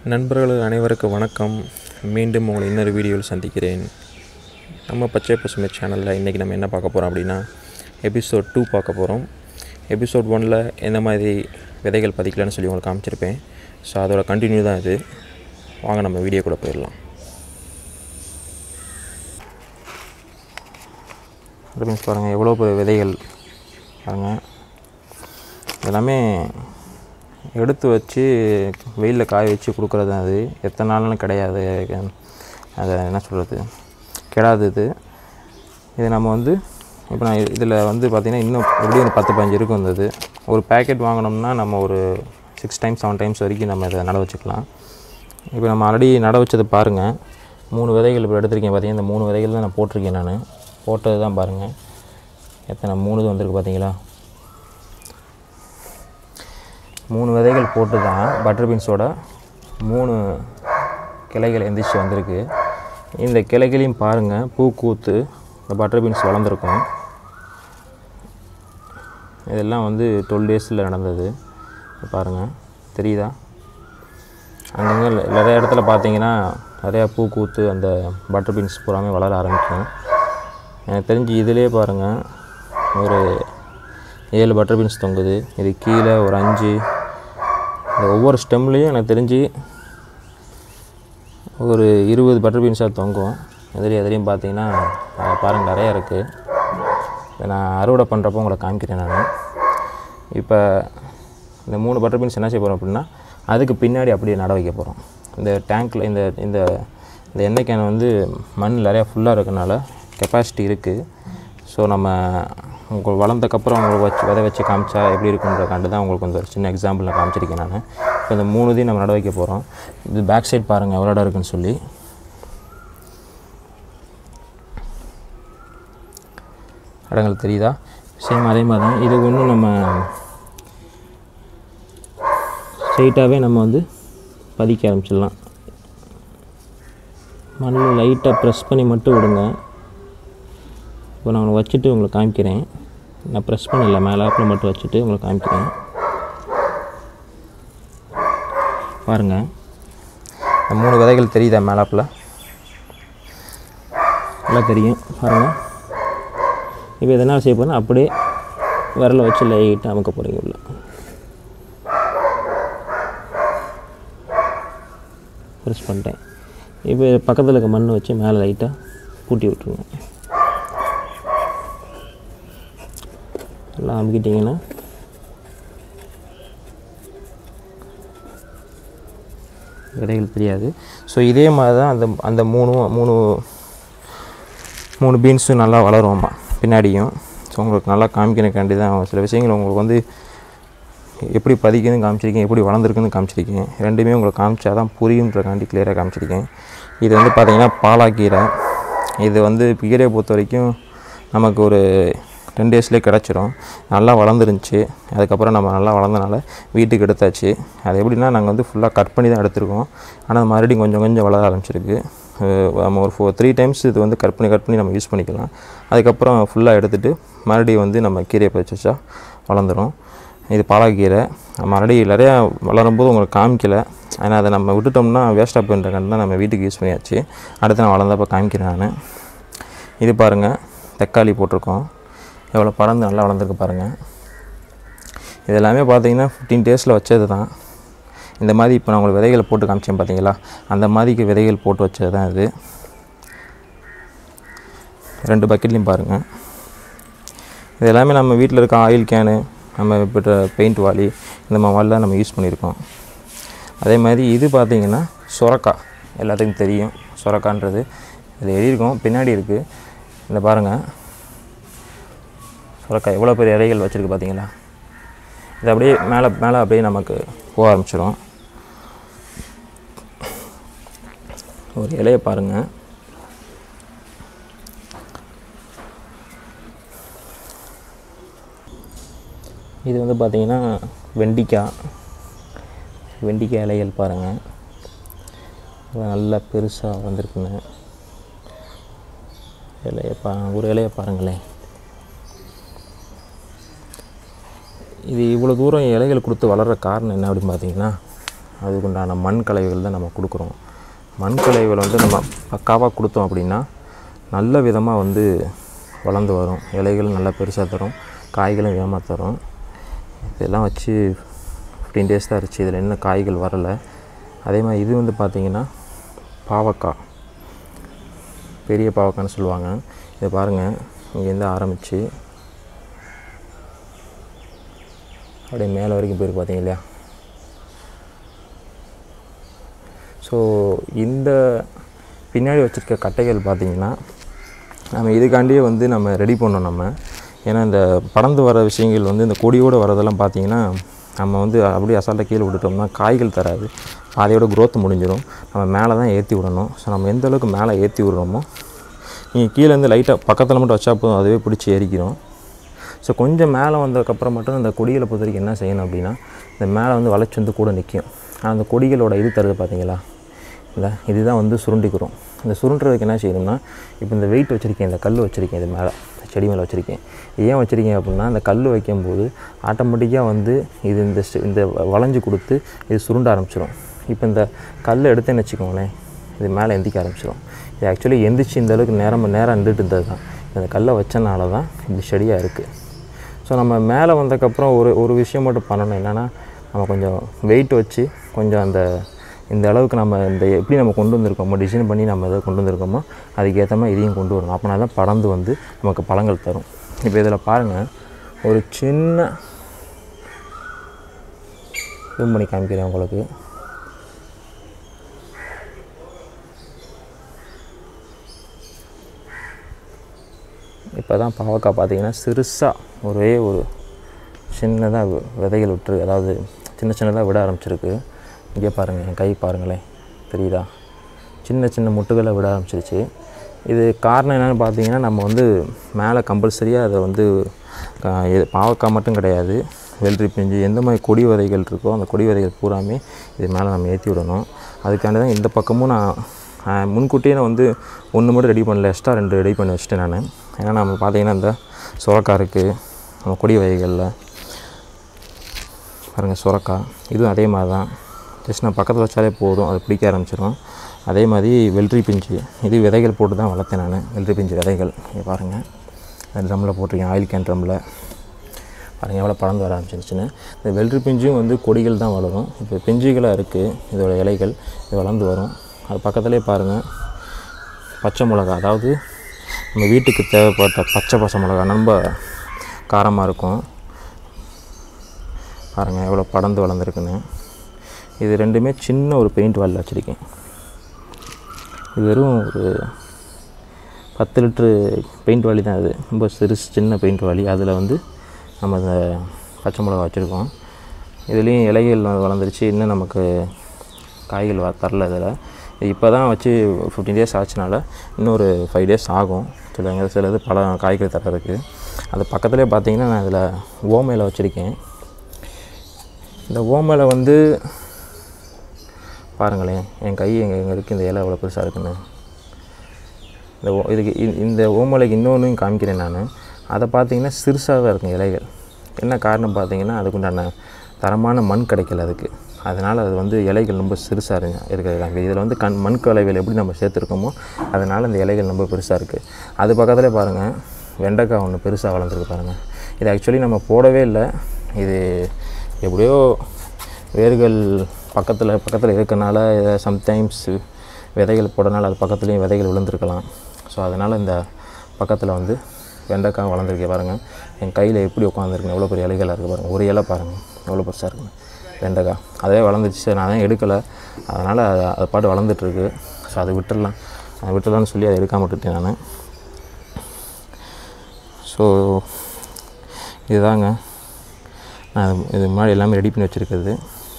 நண்பர்கள் அனைவருக்கும் வணக்கம் மீண்டும் உங்களை இன்னொரு வீடியோவில் சந்திக்கிறேன் நம்ம பச்சை பசுமை சேனலில் இன்றைக்கி நம்ம என்ன பார்க்க போகிறோம் அப்படின்னா எபிசோட் டூ பார்க்க போகிறோம் எபிசோட் ஒனில் எந்த மாதிரி விதைகள் பதிக்கலான்னு சொல்லி உங்களுக்கு காமிச்சிருப்பேன் ஸோ அதோட கண்டினியூ தான் இது வாங்க நம்ம வீடியோ கூட போயிடலாம் மீன்ஸ் பாருங்கள் எவ்வளோ பெரிய விதைகள் பாருங்கள் எல்லாமே எடுத்து வச்சு வெயிலில் காய வச்சு கொடுக்குறது தான் அது எத்தனை நாள்னு கிடையாது அதை என்ன சொல்கிறது கெடாது இது இது நம்ம வந்து இப்போ நான் இதில் வந்து பார்த்திங்கன்னா இன்னும் எப்படியும் ஒரு பத்து பதினஞ்சு இருக்கும் இந்த இது ஒரு பேக்கெட் வாங்கினோம்னா நம்ம ஒரு சிக்ஸ் டைம்ஸ் செவன் டைம்ஸ் வரைக்கும் நம்ம இதை நட வச்சுக்கலாம் இப்போ நம்ம ஆல்ரெடி நட வச்சதை பாருங்கள் மூணு விதைகள் இப்போ எடுத்திருக்கேன் பார்த்தீங்கன்னா இந்த மூணு விதைகள் தான் நான் போட்டிருக்கேன் நான் போட்டது தான் பாருங்கள் எத்தனை மூணு இது வந்திருக்கு பார்த்தீங்களா மூணு விதைகள் போட்டு தான் பட்டர் பீன்ஸோட மூணு கிளைகள் எந்திரிச்சு வந்திருக்கு இந்த கிளைகளையும் பாருங்கள் பூ கூத்து இந்த பட்டர் பீன்ஸ் வளர்ந்துருக்கும் இதெல்லாம் வந்து டுவெல் டேஸில் நடந்தது பாருங்கள் தெரியுதா அங்கங்கே நிறைய இடத்துல பார்த்தீங்கன்னா நிறையா பூ கூத்து அந்த பட்டர் பீன்ஸ் பூராமே வளர ஆரம்பிக்கும் எனக்கு தெரிஞ்சு இதிலே பாருங்கள் ஒரு ஏழு பட்டர் பீன்ஸ் தொங்குது இது கீழே ஒரு அஞ்சு இந்த ஒவ்வொரு ஸ்டெம்லேயும் எனக்கு தெரிஞ்சு ஒரு இருபது பட்டர் பீன்ஸாக தொங்கும் எதிரி எதிரையும் பார்த்தீங்கன்னா பாருங்கள் நிறையா இருக்குது இதை நான் அறுவடை பண்ணுறப்போ உங்களை காமிக்கிறேன் நான் இப்போ இந்த மூணு பட்டர் பீன்ஸ் என்ன செய்ய போகிறோம் அப்படின்னா அதுக்கு பின்னாடி அப்படியே நட வைக்க போகிறோம் இந்த டேங்க்கில் இந்த இந்த இந்த எண்ணெய் கேன் வந்து மண் நிறையா ஃபுல்லாக இருக்கனால கெப்பாசிட்டி இருக்குது ஸோ நம்ம உங்களுக்கு வளர்ந்தக்கப்புறம் உங்களுக்கு வச்சு விதை வச்சு காமிச்சா எப்படி இருக்குன்றக்காண்டு தான் உங்களுக்கு வந்து ஒரு சின்ன எக்ஸாம்பிள் நான் காமிச்சிருக்கேன் நான் இப்போ இந்த மூணு இதையும் நம்ம நட வைக்க போகிறோம் இது பேக் சைட் பாருங்கள் எவ்வளோ இடம் இருக்குன்னு சொல்லி இடங்கள் தெரியுதா சேம் அதே மாதிரி தான் இது ஒன்றும் நம்ம ஸ்ட்ரெயிட்டாகவே நம்ம வந்து பதிக்க ஆரம்பிச்சிடலாம் மண்ணில் லைட்டாக ப்ரெஸ் பண்ணி மட்டும் விடுங்க இப்போ நான் உங்களை வச்சுட்டு உங்களுக்கு காமிக்கிறேன் நான் ப்ரெஸ் பண்ணல மேலாப்பில் மட்டும் வச்சுட்டு உங்களுக்கு காமிக்கிறேன் பாருங்கள் இந்த மூணு விதைகள் தெரியுதா மேலாப்பில் நல்லா தெரியும் பாருங்கள் இப்போ எதனால் செய்ய போனால் அப்படியே விரலை வச்சு லைட்டாக அமுக்க போகிறீங்க உள்ள ப்ரெஸ் பண்ணிட்டேன் இப்போ பக்கத்தில் இருக்க மண் வச்சு மேலே லைட்டாக பூட்டி விட்ருங்க எல்லாம் அமுக்கிட்டிங்கன்னா விதைகள் தெரியாது ஸோ இதே மாதிரி தான் அந்த அந்த மூணு மூணு மூணு பீன்ஸும் நல்லா வளரும்மா பின்னாடியும் ஸோ உங்களுக்கு நல்லா காமிக்கிறக்காண்டி தான் சில விஷயங்கள் உங்களுக்கு வந்து எப்படி பதிக்குதுன்னு காமிச்சிருக்கேன் எப்படி வளர்ந்துருக்குன்னு காமிச்சிருக்கேன் ரெண்டுமே உங்களுக்கு காமிச்சா தான் புரியுன்றக்காண்டி கிளியராக காமிச்சிருக்கேன் இது வந்து பார்த்திங்கன்னா பாலாக்கீரை இது வந்து கீரையை பொறுத்த வரைக்கும் நமக்கு ஒரு டென் டேஸ்லேயே கிடச்சிரும் நல்லா வளர்ந்துருந்துச்சு அதுக்கப்புறம் நம்ம நல்லா வளர்ந்தனால வீட்டுக்கு எடுத்தாச்சு அது எப்படின்னா நாங்கள் வந்து ஃபுல்லாக கட் பண்ணி தான் எடுத்திருக்கோம் ஆனால் மறுபடியும் கொஞ்சம் கொஞ்சம் வளர ஆரம்பிச்சிருக்கு நம்ம ஒரு ஃபோர் த்ரீ டைம்ஸ் இது வந்து கட் பண்ணி கட் பண்ணி நம்ம யூஸ் பண்ணிக்கலாம் அதுக்கப்புறம் ஃபுல்லாக எடுத்துகிட்டு மறுபடியும் வந்து நம்ம கீரையை பறிச்சு வச்சா வளர்ந்துடும் இது பாலாக்கீரை மறுபடியும் நிறையா வளரும்போது உங்களுக்கு காமிக்கலை ஆனால் அதை நம்ம விட்டுட்டோம்னா வேஸ்ட்டாக பண்ணுறக்காண்டி தான் நம்ம வீட்டுக்கு யூஸ் பண்ணியாச்சு அடுத்து நான் வளர்ந்தப்போ காமிக்கிறேன் நான் இது பாருங்கள் தக்காளி போட்டிருக்கோம் எவ்வளோ பறந்து நல்லா வளர்ந்துருக்கு பாருங்கள் இது எல்லாமே பார்த்தீங்கன்னா ஃபிஃப்டீன் டேஸில் வச்சது தான் இந்த மாதிரி இப்போ நான் உங்களுக்கு விதைகளை போட்டு காமிச்சேன் பார்த்தீங்களா அந்த மாதிரிக்கு விதைகள் போட்டு வச்சது தான் இது ரெண்டு பக்கெட்லேயும் பாருங்கள் இது எல்லாமே நம்ம வீட்டில் இருக்க ஆயில் கேனு நம்ம இப்போ பெயிண்ட் வாலி இந்த மாதிரி வாலிலாம் நம்ம யூஸ் பண்ணியிருக்கோம் அதே மாதிரி இது பார்த்திங்கன்னா சுரக்காய் எல்லாத்துக்கும் தெரியும் சுரக்கான்றது இது எழுதியிருக்கோம் பின்னாடி இருக்குது இந்த பாருங்கள் சுரக்காய் எவ்வளோ பெரிய இலைகள் வச்சுருக்கு பார்த்தீங்களா இது அப்படியே மேலே மேலே அப்படியே நமக்கு போக ஆரம்பிச்சிடும் ஒரு இலையை பாருங்கள் இது வந்து பார்த்திங்கன்னா வெண்டிக்காய் வெண்டிக்காய் இலைகள் பாருங்கள் நல்லா பெருசாக வந்திருக்குங்க இலையை பா ஒரு இலையை பாருங்களேன் இது இவ்வளோ தூரம் இலைகள் கொடுத்து வளர்கிற காரணம் என்ன அப்படின்னு பார்த்தீங்கன்னா அதுக்குண்டான மண் கலவைகள் தான் நம்ம கொடுக்குறோம் மண் கலவைகள் வந்து நம்ம பக்காவாக கொடுத்தோம் அப்படின்னா நல்ல விதமாக வந்து வளர்ந்து வரும் இலைகள் நல்லா பெருசாக தரும் காய்களும் வேகமாக தரும் இதெல்லாம் வச்சு ஃபிஃப்டீன் டேஸ் தான் இருந்துச்சு இதில் இன்னும் காய்கள் வரலை அதே மாதிரி இது வந்து பார்த்திங்கன்னா பாவக்காய் பெரிய பாவக்காய்னு சொல்லுவாங்க இதை பாருங்கள் இங்கேருந்து ஆரம்பித்து அப்படியே மேலே வரைக்கும் போயிருக்கு பார்த்தீங்க இல்லையா ஸோ இந்த பின்னாடி வச்சுருக்க கட்டைகள் பார்த்திங்கன்னா நம்ம இதுக்காண்டியே வந்து நம்ம ரெடி பண்ணோம் நம்ம ஏன்னா இந்த பறந்து வர விஷயங்கள் வந்து இந்த கொடியோடு வரதெல்லாம் பார்த்திங்கன்னா நம்ம வந்து அப்படியே அசால்ட்டாக கீழே விட்டுட்டோம்னா காய்கள் தராது பாதையோட growth முடிஞ்சிடும் நம்ம மேலே தான் ஏற்றி விடணும் ஸோ நம்ம எந்த அளவுக்கு மேலே ஏற்றி விடுறோமோ நீங்கள் கீழேருந்து லைட்டாக பக்கத்தில் மட்டும் வச்சா போதும் அதுவே பிடிச்சி ஏறிக்கிறோம் ஸோ கொஞ்சம் மேலே வந்ததுக்கப்புறம் மட்டும் இந்த கொடிகளை பொறுத்த வரைக்கும் என்ன செய்யணும் அப்படின்னா இந்த மேலே வந்து வளைச்சி வந்து கூட நிற்கும் ஆனால் அந்த கொடிகளோட இது தருது பார்த்தீங்களா இல்லை இதுதான் வந்து சுருண்டிக்கிறோம் இந்த சுருண்டுறதுக்கு என்ன செய்யணும்னா இப்போ இந்த வெயிட் வச்சுருக்கேன் இந்த கல் வச்சுருக்கேன் இது மேலே செடி மேலே வச்சுருக்கேன் ஏன் வச்சுருக்கேன் அப்படின்னா இந்த கல் வைக்கும்போது ஆட்டோமேட்டிக்காக வந்து இது இந்த ஸ்- இந்த வளைஞ்சு கொடுத்து இது சுருண்ட ஆரம்பிச்சிடும் இப்போ இந்த கல் எடுத்தேன்னு வச்சுக்கோங்களேன் இது மேலே எந்திக்க ஆரம்பிச்சிடும் இது ஆக்சுவலி எந்திரிச்சு இந்த அளவுக்கு நேரம் நேரம் நின்றுட்டு இருந்தது தான் இந்த கல்லை வச்சனால தான் இப்படி செடியாக இருக்குது ஸோ நம்ம மேலே வந்ததுக்கப்புறம் ஒரு ஒரு விஷயம் மட்டும் பண்ணணும் என்னென்னா நம்ம கொஞ்சம் வெயிட் வச்சு கொஞ்சம் அந்த இந்த அளவுக்கு நம்ம இந்த எப்படி நம்ம கொண்டு வந்திருக்கோமோ டிசைன் பண்ணி நம்ம எதை கொண்டு வந்திருக்கோமோ அதுக்கேற்ற மாதிரி இதையும் கொண்டு வரணும் அப்போனா தான் பறந்து வந்து நமக்கு பழங்கள் தரும் இப்போ இதில் பாருங்கள் ஒரு சின்ன ஜூம் பண்ணி காமிக்கிறேன் உங்களுக்கு இப்போ தான் பாவக்காய் பார்த்தீங்கன்னா சிறுசாக ஒரே ஒரு சின்னதாக விதைகள் விட்டுரு அதாவது சின்ன சின்னதாக விட ஆரம்பிச்சிருக்கு இங்கே பாருங்கள் என் கை பாருங்களேன் தெரியுதா சின்ன சின்ன முட்டுகளை விட ஆரம்பிச்சிருச்சு இது காரணம் என்னென்னு பார்த்தீங்கன்னா நம்ம வந்து மேலே கம்பல்சரியாக அதை வந்து கா- இது பாவக்காய் மட்டும் கிடையாது வெள்ளரி பிஞ்சு எந்த மாதிரி கொடி விதைகள் இருக்கோ அந்த கொடி விதைகள் பூராமே இது மேலே நம்ம ஏற்றி விடணும் அதுக்காண்டி தான் இந்த பக்கமும் நான் ஆஹ், முன்கூட்டியே நான் வந்து ஒன்று மட்டும் ரெடி பண்ணல எக்ஸ்ட்ரா ரெண்டு ரெடி பண்ணி வச்சுட்டேன் நான் ஏன்னா நம்ம பார்த்தீங்கன்னா இந்த சுரக்காய் இருக்குது நம்ம கொடி வகைகளில் பாருங்கள் சுரக்காய் இதுவும் அதே மாதிரி தான் ஜஸ்ட் நான் பக்கத்தில் வச்சாலே போதும் அது பிடிக்க ஆரம்பிச்சிடும் அதே மாதிரி வெள்ளரி பிஞ்சு இது விதைகள் போட்டு தான் வளர்த்தேன் நான் வெள்ளரி பிஞ்சு விதைகள் இங்கே பாருங்கள் ட்ரம்மில் போட்டிருக்கேன் ஆயில் கேன் ட்ரம்மில் பாருங்கள் எவ்வளோ பறந்து வர ஆரம்பிச்சிருச்சுன்னு இந்த வெள்ளரி பிஞ்சும் வந்து கொடிகள் தான் வளரும் இப்போ பிஞ்சுகளாக இருக்குது இதோட இலைகள் இது வளர்ந்து வரும் அது பக்கத்துலேயே பாருங்கள் பச்சை மிளகா அதாவது நம்ம வீட்டுக்கு தேவைப்பட்ட பச்சை பச்சை மிளகா ரொம்ப காரமாக இருக்கும் பாருங்கள் எவ்வளோ படர்ந்து வளர்ந்துருக்குன்னு இது ரெண்டுமே சின்ன ஒரு பெயிண்ட் வாலில் வச்சுருக்கேன் இது வெறும் ஒரு பத்து லிட்ரு பெயிண்ட் வாலி தான் அது ரொம்ப சிறுசு சின்ன பெயிண்ட் வாலி அதில் வந்து நம்ம இந்த பச்சை மிளகா வச்சுருக்கோம் இதுலேயும் இலைகள் வ- வளர்ந்துருச்சு இன்னும் நமக்கு காய்கள் வ தரல இதில் இப்போ தான் வச்சு ஃபிஃப்டீன் டேஸ் ஆச்சுனால இன்னும் ஒரு ஃபைவ் டேஸ் ஆகும் சில சிலது பல காய்கள் தர்றதுக்கு அது பக்கத்துலேயே பார்த்தீங்கன்னா நான் இதில் ஓமையில் வச்சுருக்கேன் இந்த ஓமையில் வந்து பாருங்களேன் என் கை எங்கே எங்கே இருக்குது இந்த இலை எவ்வளோ பெருசாக இருக்குன்னு இந்த ஓ இதுக்கு இ- இந்த ஓமலைக்கு இன்னொன்றையும் காமிக்கிறேன் நான் அதை பார்த்தீங்கன்னா சிறுசாக தான் இருக்கும் இலைகள் என்ன காரணம் பார்த்தீங்கன்னா அதுக்குண்டான தரமான மண் கிடைக்கல அதுக்கு அதனால் அது வந்து இலைகள் ரொம்ப சிறுசாக இருங்க இருக்கிறது இதில் வந்து கண் மண் கலவைகள் எப்படி நம்ம சேர்த்துருக்கோமோ அதனால் இந்த இலைகள் ரொம்ப பெருசாக இருக்குது அது பக்கத்துலேயே பாருங்கள் வெண்டைக்காய் ஒன்று பெருசாக வளர்ந்துருக்கு பாருங்கள் இது ஆக்சுவலி நம்ம போடவே இல்லை இது எப்படியோ வேர்கள் பக்கத்தில் பக்கத்தில் இருக்கனால சம்டைம்ஸ் விதைகள் போடனால அது பக்கத்துலேயும் விதைகள் விழுந்திருக்கலாம் ஸோ அதனால் இந்த பக்கத்தில் வந்து வெண்டைக்காய் வளர்ந்துருக்கே பாருங்கள் என் கையில் எப்படி உட்காந்துருக்கு எவ்வளோ பெரிய இலைகளாக இருக்குது பாருங்கள் ஒரு இலை பாருங்கள் எவ்வளோ பெருசாக இருக்குன்னு வெண்டைக்காய் அதே வளர்ந்துச்சு சரி நான் தான் எடுக்கலை அதனால் அது அது பாட்டு வளர்ந்துட்டுருக்கு ஸோ அதை விட்டுடலாம் அதை விட்டுடலாம்னு சொல்லி அதை எடுக்காம விட்டுட்டேன் நான் ஸோ இதுதாங்க நான் இது- இது முன்னாடி எல்லாமே ரெடி பண்ணி வச்சுருக்கிறது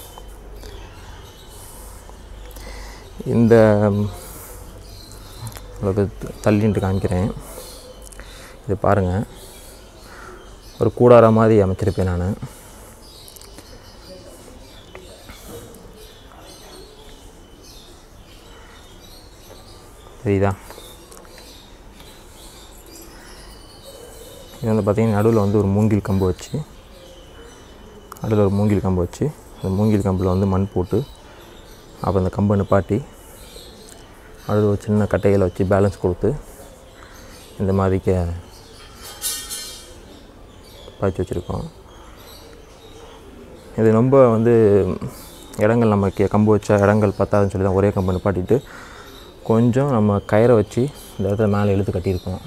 இந்த உங்களுக்கு த- தள்ளின்ட்டு காமிக்கிறேன் இது பாருங்கள் ஒரு கூடார மாதிரி அமைச்சிருப்பேன் நான் தெரியுதா இது வந்து பார்த்திங்கன்னா நடுவில் வந்து ஒரு மூங்கில் கம்பு வச்சு நடுவில் ஒரு மூங்கில் கம்பு வச்சு அந்த மூங்கில் கம்பில் வந்து மண் போட்டு அப்போ இந்த கம்பை நிப்பாட்டி அது ஒரு சின்ன கட்டைகளை வச்சு பேலன்ஸ் கொடுத்து இந்த மாதிரிக்க பாய்ச்சி வச்சுருக்கோம் இது ரொம்ப வந்து இடங்கள் நம்ம கே- கம்பு வச்சா இடங்கள் பத்தாதுன்னு சொல்லி தான் ஒரே கம்பு நிப்பாட்டிட்டு கொஞ்சம் நம்ம கயிறை வச்சு இந்த இடத்துல மேலே இழுத்து கட்டியிருக்கோம்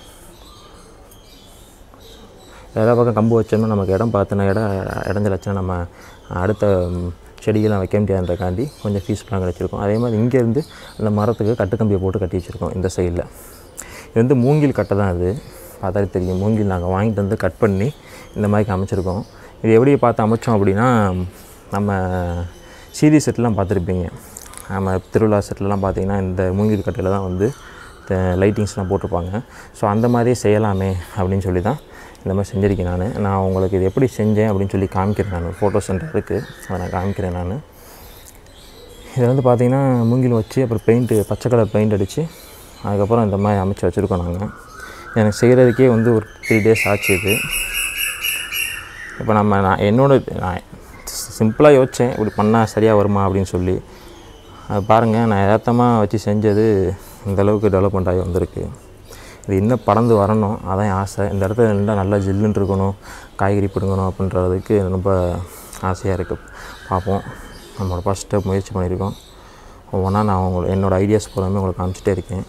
எல்லா பக்கம் கம்பு வச்சோம்னா நமக்கு இடம் பார்த்தோன்னா இடம் இடைஞ்சலாச்சுன்னா நம்ம அடுத்த ம், செடிகள்லாம் வைக்க முடியாதுன்றக்காண்டி கொஞ்சம் ஃபீஸ் பிளான் வச்சுருக்கோம் அதே மாதிரி இங்கேருந்து அந்த மரத்துக்கு கட்டுக்கம்பியை போட்டு கட்டி வச்சுருக்கோம் இந்த சைடில் இது வந்து மூங்கில் கட்டை தான் அது பார்த்தாலே தெரியும் மூங்கில் நாங்கள் வாங்கிட்டு வந்து கட் பண்ணி இந்த மாதிரி அமைச்சிருக்கோம் இது எப்படி பார்த்து அமைச்சோம் அப்படின்னா நம்ம சீரி செட்லாம் பார்த்துருப்பீங்க நம்ம திருவிழா செட்லலாம் பார்த்தீங்கன்னா இந்த மூங்கில் கட்டையில் தான் வந்து லைட்டிங்ஸ்லாம் போட்டிருப்பாங்க ஸோ அந்த மாதிரியே செய்யலாமே அப்படின்னு சொல்லி தான் இந்த மாதிரி செஞ்சுருக்கேன் நான் நான் உங்களுக்கு இது எப்படி செஞ்சேன் அப்படின்னு சொல்லி காமிக்கிறேன் நான் ஃபோட்டோ சென்டர் இருக்குது அதை நான் காமிக்கிறேன் நான் இதில் வந்து பார்த்தீங்கன்னா மூங்கில் வச்சு அப்புறம் பெயிண்ட்டு பச்சை கலர் பெயிண்ட் அடித்து அதுக்கப்புறம் இந்த மாதிரி அமைச்சு வச்சுருக்கோம் நாங்கள் எனக்கு செய்கிறதுக்கே வந்து ஒரு த்ரீ டேஸ் ஆச்சு இது இப்போ நம்ம நான் என்னோட நான் சிம்பிளாக யோசித்தேன் இப்படி பண்ணால் சரியாக வருமா அப்படின்னு சொல்லி அது பாருங்கள் நான் யதார்த்தமாக வச்சு செஞ்சது இந்த அளவுக்கு டெவலப்மெண்ட் ஆகி வந்திருக்கு இது இன்னும் பறந்து வரணும் அதான் என் ஆசை இந்த இடத்துல இருந்தால் நல்லா ஜில்லுன்னு இருக்கணும் காய்கறி பிடுங்கணும் அப்படின்றதுக்கு ரொம்ப ஆசையாக இருக்குது பார்ப்போம் நம்மளோட ஃபஸ்ட் ஸ்டெப் முயற்சி பண்ணியிருக்கோம் ஒவ்வொன்றா நான் உங்களுக்கு என்னோடய ஐடியாஸ் பூராமே உங்களுக்கு காமிச்சிட்டே இருக்கேன்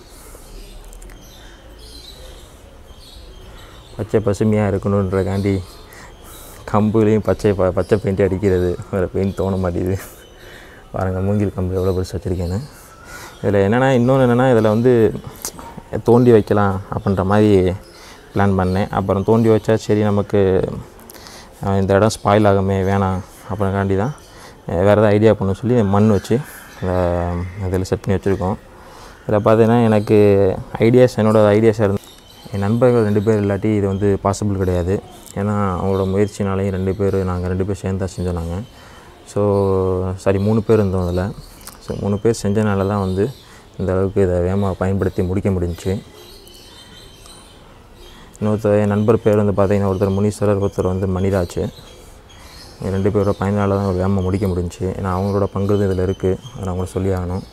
பச்சை பசுமையாக இருக்கணுன்றக்காண்டி கம்புலேயும் பச்சை ப பச்சை பெயிண்ட் அடிக்கிறது வேறு பெயிண்ட் தோண மாட்டேங்குது பாருங்கள் மூங்கில் கம்பு எவ்வளோ பெருசு வச்சுருக்கேன்னு இதில் என்னென்னா இன்னொன்று என்னென்னா இதில் வந்து தோண்டி வைக்கலாம் அப்படின்ற மாதிரி பிளான் பண்ணேன் அப்புறம் தோண்டி வச்சா சரி நமக்கு அஹ், இந்த இடம் ஸ்பாயில் ஆகுமே வேணாம் அப்படின்காண்டி தான் அஹ், வேறு ஏதாவது ஐடியா பண்ண சொல்லி மண் வச்சு இதில் செட் பண்ணி வச்சுருக்கோம் இதில் பார்த்தீங்கன்னா எனக்கு ஐடியாஸ் என்னோடய ஐடியாஸாக இருந்து என் நண்பர்கள் ரெண்டு பேர் இல்லாட்டி இது வந்து பாசிபிள் கிடையாது ஏன்னா அவங்களோட முயற்சினாலையும் ரெண்டு பேர் நாங்கள் ரெண்டு பேர் சேர்ந்து தான் செஞ்சோம் நாங்கள் ஸோ சாரி மூணு பேர் இருந்தோம் அதில் ஸோ மூணு பேர் செஞ்சனால தான் வந்து இந்த அளவுக்கு இதை வேகமாக பயன்படுத்தி முடிக்க முடிஞ்சுச்சு இன்னொருத்தர் என் நண்பர் பேர் வந்து பார்த்தீங்கன்னா ஒருத்தர் முனீஸ்வரர் ஒருத்தர் வந்து மணிராஜ் இவங்க ரெண்டு பேரோட பயனால தான் ஒரு வேகமாக முடிக்க முடிஞ்சுச்சு ஏன்னா அவங்களோட பங்கு இதில் இருக்குது அதை நான் உங்களுக்கு சொல்லி ஆகணும்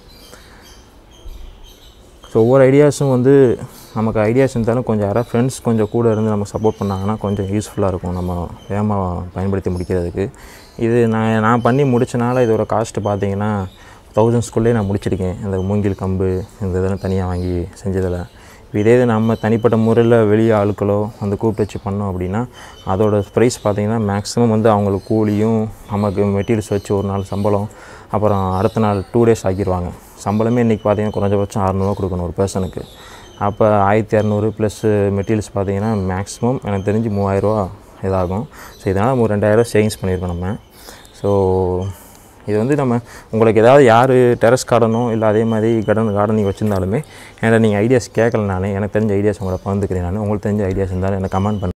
ஸோ ஒவ்வொரு ஐடியாஸும் வந்து நமக்கு ஐடியாஸ் இருந்தாலும் கொஞ்சம் யாராவது ஃப்ரெண்ட்ஸ் கொஞ்சம் கூட இருந்து நமக்கு சப்போர்ட் பண்ணாங்கன்னா கொஞ்சம் யூஸ்ஃபுல்லாக இருக்கும் நம்ம வேகமாக பயன்படுத்தி முடிக்கிறதுக்கு இது நான் நான் பண்ணி முடிச்சனால இதோட காஸ்ட்டு பார்த்தீங்கன்னா தௌசண்ட்ஸ்குள்ளே நான் முடிச்சிருக்கேன் இந்த மூங்கில் கம்பு இந்த இதெல்லாம் தனியாக வாங்கி செஞ்சதில் இப்போ இதே இது நம்ம தனிப்பட்ட முறையில் வெளியே ஆட்களோ வந்து கூப்பிட்டு வச்சு பண்ணோம் அப்படின்னா அதோட ப்ரைஸ் பார்த்தீங்கன்னா மேக்ஸிமம் வந்து அவங்களுக்கு கூலியும் நமக்கு மெட்டீரியல்ஸ் வச்சு ஒரு நாள் சம்பளம் அப்புறம் அடுத்த நாள் டூ டேஸ் ஆக்கிடுவாங்க சம்பளமே இன்றைக்கி பார்த்தீங்கன்னா குறைஞ்சபட்சம் அறநூறுவா கொடுக்கணும் ஒரு பர்சனுக்கு அப்போ ஆயிரத்தி இரநூறு ப்ளஸ் மெட்டீரியல்ஸ் பார்த்தீங்கன்னா மேக்ஸிமம் எனக்கு தெரிஞ்சு மூவாயிரரூவா இதாகும் ஸோ இதனால் ஒரு ரெண்டாயிரம் சேவிங்ஸ் பண்ணியிருக்கோம் நம்ம ஸோ இது வந்து நம்ம உங்களுக்கு ஏதாவது யார் டெரஸ் கார்டனோ இல்லை அதே மாதிரி கார்டன் கார்டனிங் வச்சுருந்தாலுமே என்கிட்ட நீங்கள் ஐடியாஸ் கேட்கல நான் எனக்கு தெரிஞ்ச ஐடியாஸ் உங்களை பகிர்ந்துக்கிறேன் நான் உங்களுக்கு தெரிஞ்ச ஐடியாஸ் இருந்தாலும் எனக்கு கமெண்ட் பண்ணுங்கள்